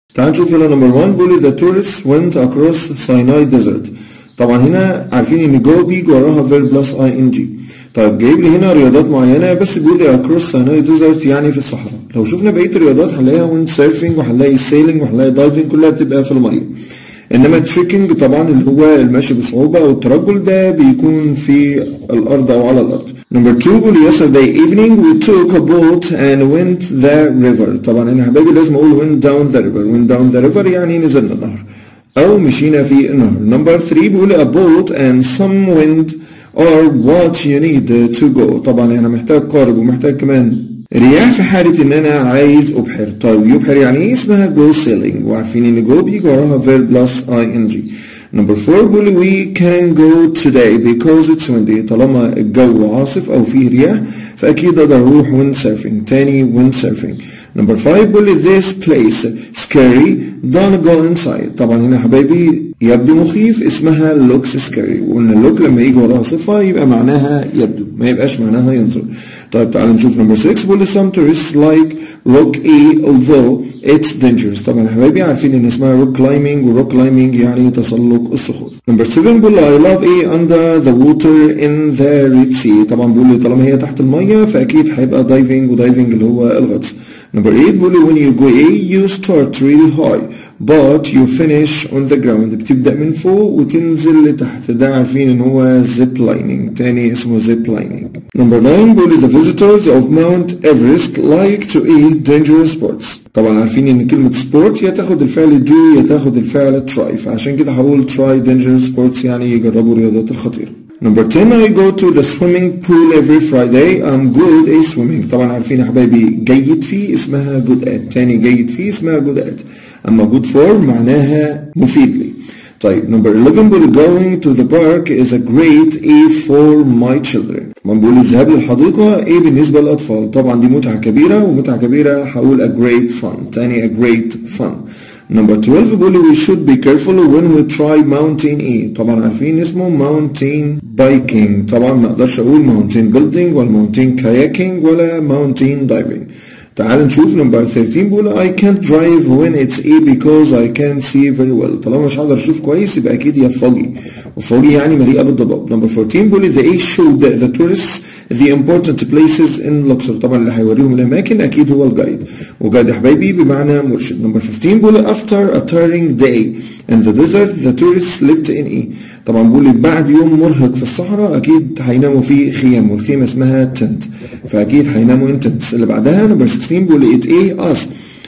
تعال نشوف هنا نمبر 1 بيقول the tourists went across Sinai desert طبعا هنا عارفين ان جو بيجي وراها verb plus ing طيب جايب لي هنا رياضات معينة بس بيقول لي across Sinai desert يعني في الصحراء لو شفنا بقية الرياضات هنلاقيها wind surfing وهنلاقي sailing وهنلاقي diving كلها بتبقى في المية انما تريكنج طبعا اللي هو المشي بصعوبة او الترجل ده بيكون في الارض او على الارض Number two بيقول yesterday evening we took a boat and went the river طبعا انا حبايبي لازم اقول went down the river went down the river يعني نزلنا النهر او مشينا في النهر Number three بيقول a boat and some wind are what you need to go طبعا انا محتاج قارب ومحتاج كمان رياح في حالة إن أنا عايز أبحر، طيب يبحر يعني إيه؟ اسمها جو سيلينج، وعارفين إن جو بيجي وراها verb plus ing. Number four بيقول we can go today because it's windy طالما الجو عاصف أو فيه رياح فأكيد أقدر أروح wind surfing تاني wind surfing. Number five بيقول this place scary don't go inside طبعا هنا حبايبي يبدو مخيف اسمها looks scary وقلنا look لما يجي وراها صفة يبقى معناها يبدو ما يبقاش معناها ينظر طيب تعالوا نشوف نمبر 6 بيقول some tourists like rock A although it's dangerous طبعا يا حبايبي عارفين ان اسمها rock climbing و rock climbing يعني تسلق الصخور نمبر 7 بيقول I love A under the water in the Red Sea طبعا بيقول لي طالما هي تحت المية فاكيد هيبقى diving و diving اللي هو الغطس نمبر 8 بيقول لي when you go A you start really high but you finish on the ground بتبدأ من فوق وتنزل لتحت ده عارفين ان هو zip lining تاني اسمه zip lining نمبر 9 بيقول لي the visitors of Mount Everest like to eat dangerous sports طبعا عارفين ان كلمة sport يا تاخد الفعل do يا تاخد الفعل try فعشان كده هقول try dangerous sports يعني يجربوا الرياضات الخطيرة Number 10 I go to the swimming pool every Friday I'm good at swimming طبعا عارفين يا حبايبي جيد فيه اسمها good at تاني جيد فيه اسمها good at أما good for معناها مفيد لي طيب number 11 بيقول going to the park is a great A for my children طبعا بيقول الذهاب للحديقة ايه بالنسبة للأطفال طبعا دي متعة كبيرة ومتعة كبيرة هقول a great fun تاني a great fun Number 12 بيقول we should be careful when we try mountain A طبعا عارفين اسمه mountain biking طبعا ما اقدرش اقول mountain building ولا mountain kayaking ولا mountain diving تعال نشوف نمبر 13 بيقول I can't drive when it's A because I can't see very well طالما مش هقدر اشوف كويس يبقى اكيد هي foggy وفوجي يعني مليئة بالضباب نمبر 14 بيقول the A showed the tourists the important places in Luxor طبعا اللي هيوريهم الاماكن اكيد هو الجايد وجايد يا حبايبي بمعنى مرشد نمبر 15 بيقول after a tiring day in the desert the tourists slept in A طبعا بيقول بعد يوم مرهق في الصحراء اكيد هيناموا في خيام والخيمه اسمها تنت فاكيد هيناموا ان تنتس اللي بعدها نمبر 16 بيقول it A us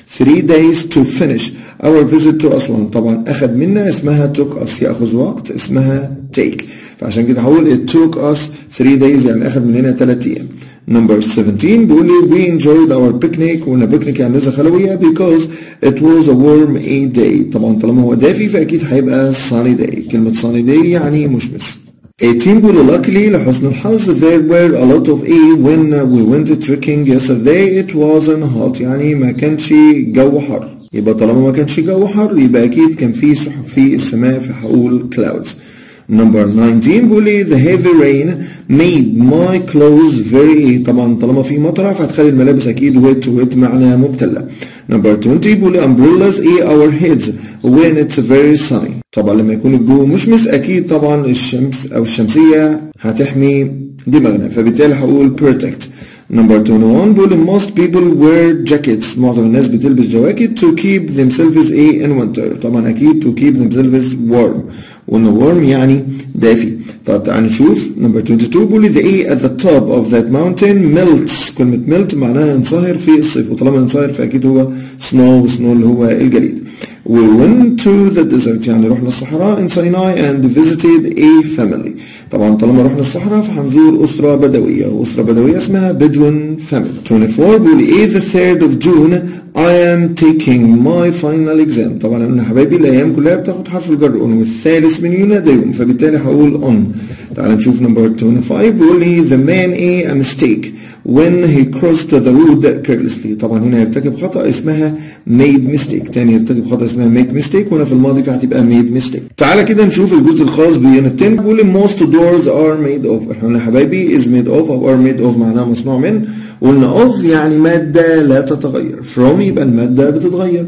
3 days to finish our visit to أسوان طبعا أخذ منا اسمها took us يأخذ وقت اسمها take فعشان كده هقول it took us 3 days يعني أخذ مننا 3 أيام Number 17 بيقول لي we enjoyed our picnic وقلنا picnic يعني نزهة خلوية because it was a warm a day طبعا طالما هو دافي فأكيد هيبقى sunny day كلمة sunny day يعني مشمس 18 بيقول luckily لحسن الحظ there were a lot of A when we went trekking yesterday it wasn't hot يعني ما كانش جو حر يبقى طالما ما كانش جو حر يبقى أكيد كان في سحب في السماء فهقول clouds Number 19 بيقول لي the heavy rain made my clothes very طبعا طالما في مطرة فهتخلي الملابس أكيد wet wet معنى مبتلة. Number 20 بيقول لي umbrellas a our heads when it's very sunny. طبعا لما يكون الجو مشمس أكيد طبعا الشمس أو الشمسية هتحمي دماغنا فبالتالي هقول protect. Number 21 بيقول most people wear jackets معظم الناس بتلبس جواكت to keep themselves a in winter طبعا أكيد to keep themselves warm وإن warm يعني دافي طب تعال نشوف number 22 بيقول the A at the top of that mountain melts كلمة melt معناها ينصهر في الصيف وطالما ينصهر فأكيد هو snow snow اللي هو الجليد We went to the desert يعني رحنا الصحراء in Sinai and visited a family طبعا طالما رحنا الصحراء فهنزور أسرة بدوية وأسرة بدوية اسمها Bedouin family 24 بيقول إيه the 3rd of June I am taking my final exam طبعا أنا حبايبي الأيام كلها بتاخد حرف الجر on والثالث من يونا ده يوم فبالتالي هقول on تعال نشوف نمبر 25 بيقول لي the man a, a mistake when he crossed the road carelessly طبعا هنا يرتكب خطأ اسمها made mistake تاني يرتكب خطأ اسمها make mistake وهنا في الماضي فهتبقى made mistake تعالى كده نشوف الجزء الخاص بيونت 10 بيقول لي most doors are made of احنا قلنا يا حبايبي is made of او are made of معناها مصنوع من قلنا of يعني مادة لا تتغير from يبقى المادة بتتغير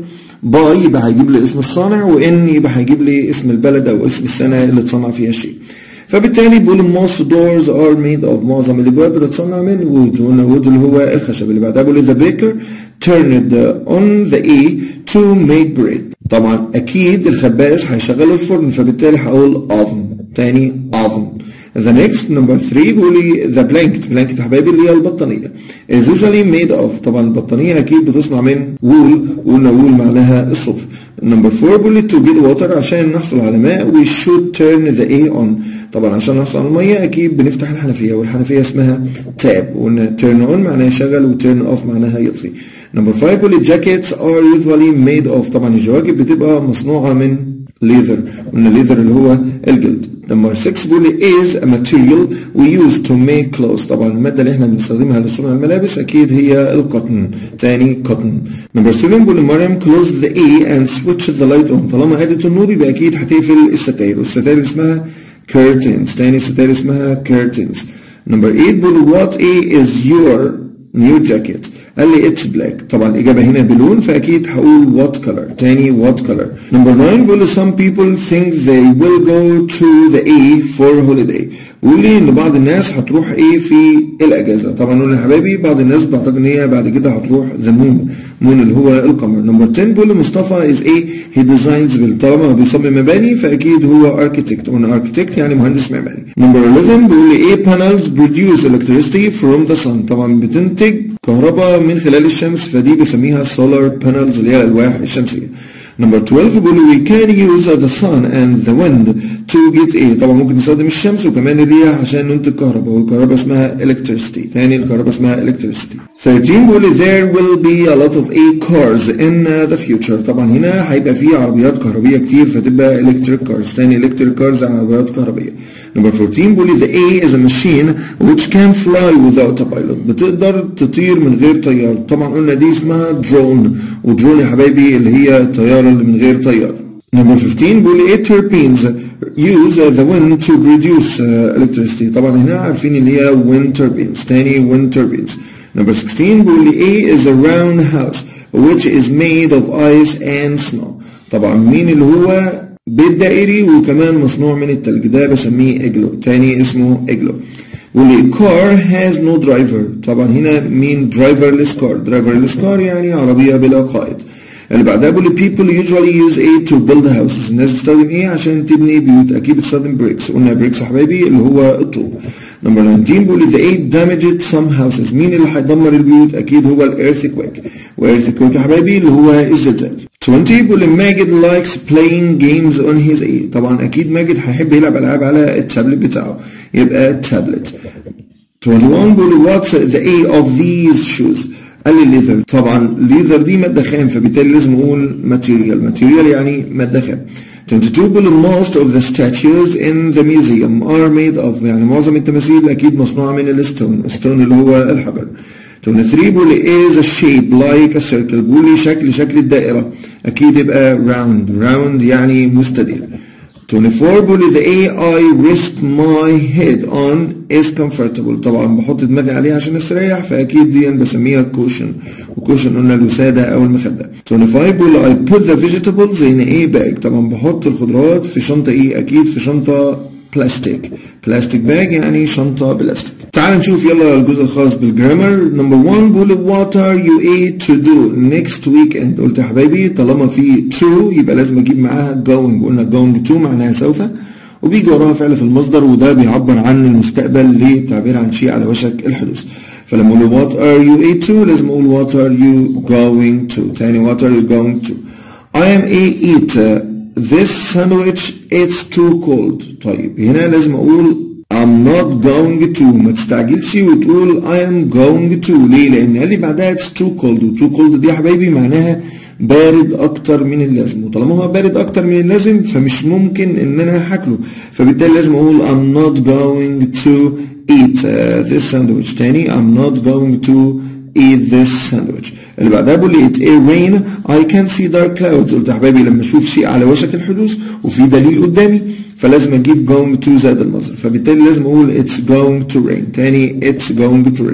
باي يبقى هيجيب لي اسم الصانع وان يبقى هيجيب لي اسم البلد او اسم السنه اللي اتصنع فيها الشيء فبالتالي بقول most doors are made of معظم الابواب بتتصنع من wood وقلنا wood اللي هو الخشب اللي بعدها بقول the baker turned on the A to make bread طبعا اكيد الخباز هيشغل الفرن فبالتالي هقول oven تاني oven The next number 3 بيقول لي the blanket blanket يا حبايبي اللي هي البطانية is usually made of طبعا البطانية أكيد بتصنع من wool وقلنا wool معناها الصوف number 4 بيقول لي to get water عشان نحصل على ماء we should turn the A on طبعا عشان نحصل على المية أكيد بنفتح الحنفية والحنفية اسمها تاب وقلنا turn on معناها يشغل و turn off معناها يطفي نمبر 5 بيقول لي jackets are usually made of طبعا الجواكت بتبقى مصنوعة من leather قلنا leather اللي هو الجلد نمبر 6 بيقول لي is a material we use to make clothes طبعا المادة اللي احنا بنستخدمها لصنع الملابس أكيد هي القطن تاني قطن نمبر 7 بيقول لي مريم close the A and switch the light on طالما أدت النور يبقى أكيد هتقفل الستاير والستاير اسمها curtains تاني ستاير اسمها curtains نمبر 8 بيقول لي what A is your new jacket قال لي اتس بلاك طبعا الاجابه هنا بلون فاكيد هقول وات كلر تاني وات كلر نمبر 9 بيقول لي some people think they will go to the A for holiday بيقول لي ان بعض الناس هتروح ايه في الاجازه طبعا قلنا يا حبايبي بعض الناس بعتقد ان هي بعد كده هتروح ذا مون مون اللي هو القمر نمبر 10 بيقول لي مصطفى از ايه هي ديزاينز طالما بيصمم مباني فاكيد هو اركيتكت قلنا اركيتكت يعني مهندس معماري نمبر 11 بيقول لي ايه panels produce electricity from the sun طبعا بتنتج كهرباء من خلال الشمس فدي بسميها solar panels اللي هي الالواح الشمسيه نمبر 12 بيقول we can use the sun and the wind to get ايه طبعا ممكن نستخدم الشمس وكمان الرياح عشان ننتج كهرباء والكهرباء اسمها electricity ثاني الكهرباء اسمها electricity 13 بيقول there will be a lot of a cars in the future طبعا هنا هيبقى في عربيات كهربية كتير فتبقى electric cars ثاني electric cars يعني عربيات كهربية نمبر 14 بيقول لي the A is a machine which can fly without a pilot بتقدر تطير من غير طيار طبعا قلنا دي اسمها درون ودرون يا حبايبي اللي هي الطيارة اللي من غير طيار نمبر 15 بيقول لي 8 turbines use the wind to produce electricity طبعا هنا عارفين اللي هي wind turbines تاني wind turbines نمبر 16 بيقول لي A is a round house which is made of ice and snow طبعا مين اللي هو بيت دائري وكمان مصنوع من التلج ده بسميه اجلو تاني اسمه اجلو واللي car has no driver طبعا هنا مين driverless car driverless car يعني عربية بلا قائد اللي بعدها بيقول لي people usually use a to build houses الناس بتستخدم ايه عشان تبني بيوت اكيد بتستخدم bricks قلنا bricks يا حبايبي اللي هو الطوب نمبر 19 بيقول لي the eight damaged some houses مين اللي هيدمر البيوت اكيد هو الايرثكويك وايرثكويك يا حبايبي اللي هو الزلزال 20 بيقول لي ماجد likes playing games on his A طبعا اكيد ماجد هيحب يلعب العاب على التابلت بتاعه يبقى التابلت 21 بيقول لي what's the A of these shoes قال لي leather طبعا leather دي مادة خام فبالتالي لازم اقول material material يعني مادة خام 22 بيقول لي most of the statues in the museum are made of يعني معظم التماثيل اكيد مصنوعة من الستون الستون اللي هو الحجر 23 بيقول لي is a shape like a circle بيقول لي شكل شكل الدائرة أكيد يبقى round round يعني مستدير 24 بيقول لي the A I rest my head on is comfortable طبعا بحط دماغي عليها عشان استريح فأكيد دي بسميها cushion وكوشن قلنا الوسادة أو المخدة 25 بيقول لي I put the vegetables in a bag طبعا بحط الخضروات في شنطة إيه أكيد في شنطة بلاستيك بلاستيك باج يعني شنطة بلاستيك تعال نشوف يلا الجزء الخاص بالجرامر نمبر 1 بيقول what are you a to do next weekend قلت يا حبايبي طالما في to يبقى لازم اجيب معاها going قلنا going to معناها سوف وبيجي وراها فعل في المصدر وده بيعبر عن المستقبل للتعبير عن شيء على وشك الحدوث فلما اقول what are you a to لازم اقول what are you going to تاني what are you going to I am a eat this sandwich it's too cold طيب هنا لازم اقول I'm not going to ما تستعجلش وتقول I am going to ليه؟ لأن قال لي بعدها it's too cold و too cold دي يا حبايبي معناها بارد أكتر من اللازم وطالما هو بارد أكتر من اللازم فمش ممكن إن أنا هاكله فبالتالي لازم أقول I'm not going to eat uh, this sandwich تاني I'm not going to eat this sandwich اللي بعدها بقول لي it a rain I can see dark clouds قلت يا حبايبي لما اشوف شيء على وشك الحدوث وفي دليل قدامي فلازم اجيب going to زائد المصدر فبالتالي لازم اقول it's going to rain تاني it's going to rain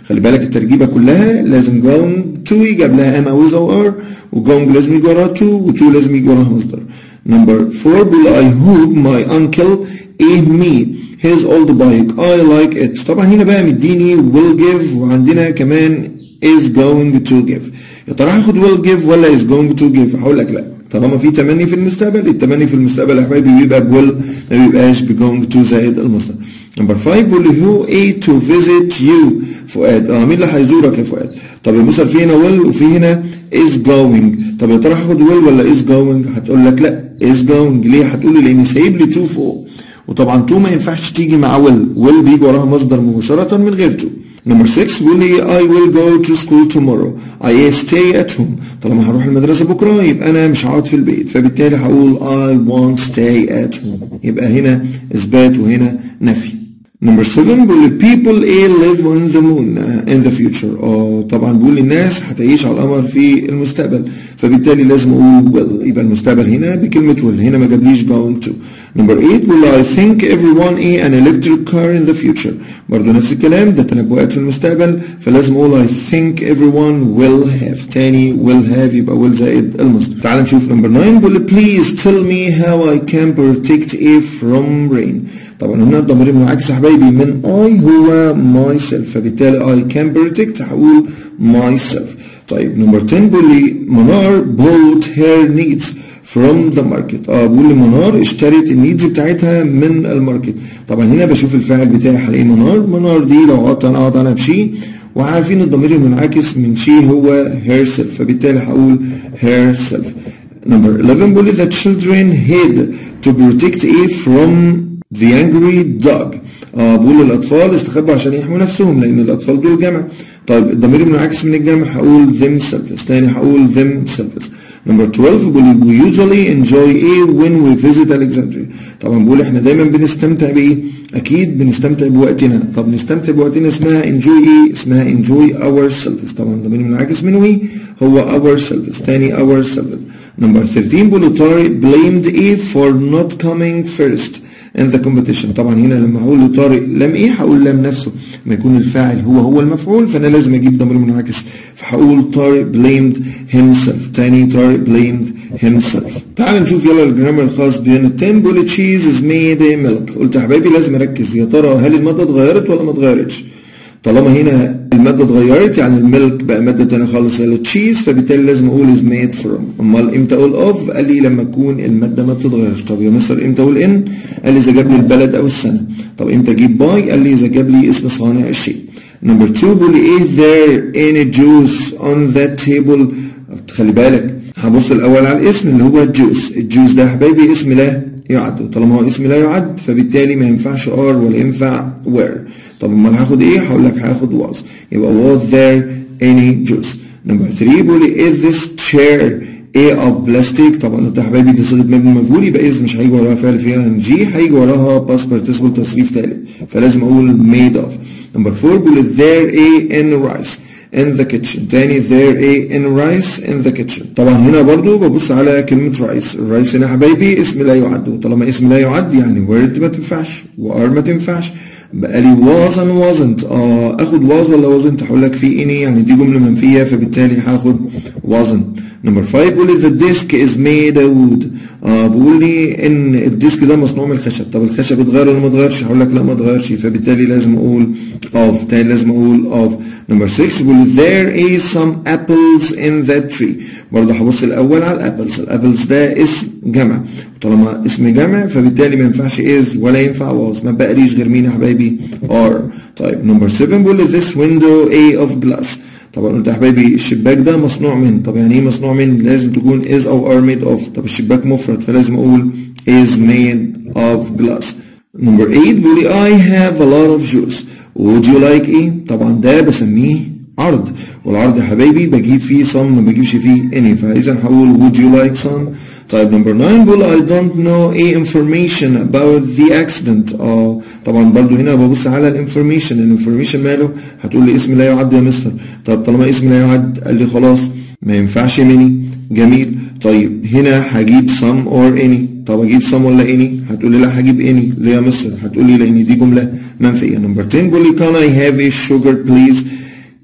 خلي بالك الترجيبه كلها لازم going to يجي قبلها am او is او are و going لازم يجي وراها to و to لازم يجي وراها مصدر number four بيقول I hope my uncle gave me his old bike I like it طبعا هنا بقى مديني will give وعندنا كمان is going to give يا ترى هاخد will give ولا is going to give هقول لك لا طالما في تمني في المستقبل التمني في المستقبل يا حبايبي بيبقى بويل ما بيبقاش ب going to زائد المصدر نمبر 5 بيقول لي who ate to visit you فؤاد اه مين اللي هيزورك يا فؤاد طب يا مصر في هنا will وفي هنا is going طب يا ترى هاخد will ولا is going هتقول لك لا is going ليه هتقول لي لان سايب لي to فوق وطبعا تو ما ينفعش تيجي مع will will بيجي وراها مصدر مباشرة من غير تو نمبر 6 بيقول لي I will go to school tomorrow I stay at home طالما هروح المدرسة بكرة يبقى أنا مش هقعد في البيت فبالتالي هقول I won't stay at home يبقى هنا إثبات وهنا نفي نمبر 7 بيقول لي people a live on the moon in the future اه طبعا بيقول الناس هتعيش على القمر في المستقبل فبالتالي لازم اقول will يبقى المستقبل هنا بكلمة will هنا ما جابليش going to نمبر 8 بيقول I think everyone a an electric car in the future برضه نفس الكلام ده تنبؤات في المستقبل فلازم اقول I think everyone will have تاني will have يبقى will زائد المصدر تعال نشوف نمبر 9 بيقول لي please tell me how I can protect a from rain طبعا هنا الضمير المنعكس يا حبايبي من I هو myself فبالتالي I can protect هقول myself طيب نمبر 10 بيقول لي منار bought her needs from the market اه بيقول لي منار اشترت النيدز بتاعتها من الماركت طبعا هنا بشوف الفاعل بتاعي هلاقي منار منار دي لو قعدت انا اقعد عنها بشي وعارفين الضمير المنعكس من شي هو herself فبالتالي هقول herself number 11 بيقول لي the children hid to protect a from the angry dog اه بقول الاطفال استخبوا عشان يحموا نفسهم لان الاطفال دول جمع طيب الضمير المنعكس من الجمع هقول themselves تاني هقول themselves نمبر 12 بيقول we usually enjoy a when we visit Alexandria طبعا بقول احنا دايما بنستمتع بايه اكيد بنستمتع بوقتنا طب نستمتع بوقتنا اسمها enjoy ايه اسمها enjoy ourselves طبعا الضمير المنعكس منه ايه هو ourselves تاني ourselves نمبر 13 بيقول طارق blamed a for not coming first in the competition طبعا هنا لما هقول لطارق لم ايه هقول لم نفسه لما يكون الفاعل هو هو المفعول فانا لازم اجيب ضمير منعكس فهقول طارق blamed himself تاني طارق blamed himself تعال نشوف يلا الجرامر الخاص بين 10 بيقول cheese is made milk قلت يا حبايبي لازم اركز يا ترى هل الماده اتغيرت ولا ما اتغيرتش طالما هنا المادة اتغيرت يعني الميلك بقى مادة تانية خالص هي التشيز فبالتالي لازم اقول is made from امال امتى اقول of قال لي لما تكون المادة ما بتتغيرش طب يا مستر امتى اقول ان قال لي اذا جاب لي البلد او السنة طب امتى اجيب باي قال لي اذا جاب لي اسم صانع الشيء نمبر 2 بيقول لي is there any juice on that table خلي بالك هبص الاول على الاسم اللي هو الجوس الجوس ده يا حبايبي اسم لا يعد وطالما هو اسم لا يعد فبالتالي ما ينفعش ار ولا ينفع where طب امال هاخد ايه هقول لك هاخد was يبقى was there any juice نمبر 3 بيقول لي is this chair a of plastic طبعا انت يا حبايبي دي صيغه مبني مجهول يبقى is مش هيجي وراها فعل فيها ان جي هيجي وراها past participle تصريف ثالث فلازم اقول made of نمبر 4 بيقول لي there a in rice in the kitchen تاني there a in rice in the kitchen طبعا هنا برضو ببص على كلمة rice الرايس هنا يا حبايبي اسم لا يعد وطالما اسم لا يعد يعني word ما تنفعش وار ما تنفعش بقى لي was and wasn't اه اخد was ولا wasn't هقول لك في any يعني دي جملة منفية فبالتالي هاخد wasn't نمبر 5 بيقول لي the disc is made of wood اه بيقول لي ان الديسك ده مصنوع من الخشب طب الخشب اتغير ولا ما اتغيرش هقول لك لا ما اتغيرش فبالتالي لازم اقول of تاني لازم اقول of نمبر 6 بيقول لي there is some apples in that tree برضه هبص الاول على الابلز الابلز ده اسم جمع طالما اسم جمع فبالتالي ما ينفعش is ولا ينفع was ما بقاليش غير مين يا حبايبي are طيب نمبر 7 بيقول لي this window a of glass طبعا قلت يا حبايبي الشباك ده مصنوع من طب يعني ايه مصنوع من لازم تكون is او are made of طب الشباك مفرد فلازم اقول is made of glass نمبر 8 بيقول لي I have a lot of juice would you like ايه طبعا ده بسميه عرض والعرض يا حبايبي بجيب فيه some ما بجيبش فيه any فاذا هقول would you like some طيب نمبر 9 بيقول I don't know a information about the accident اه طبعا برضو هنا ببص على الانفورميشن الانفورميشن ماله هتقول لي اسم لا يعد يا مستر طب طالما اسم لا يعد قال لي خلاص ما ينفعش مني جميل طيب هنا هجيب some or any طب اجيب some ولا any هتقول لي لا هجيب any ليه يا مستر هتقول لي لان دي جمله منفيه نمبر 10 بيقول لي can I have a sugar please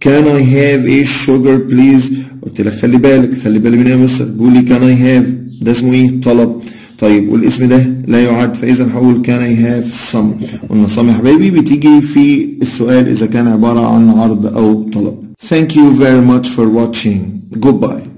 can I have a sugar please قلت لك خلي بالك خلي بالي من ايه يا مستر بيقول لي can I have ده اسمه ايه طلب طيب والاسم ده لا يعد فاذا هقول can I have some قلنا some يا حبايبي بتيجي في السؤال اذا كان عبارة عن عرض او طلب Thank you very much for watching. Goodbye.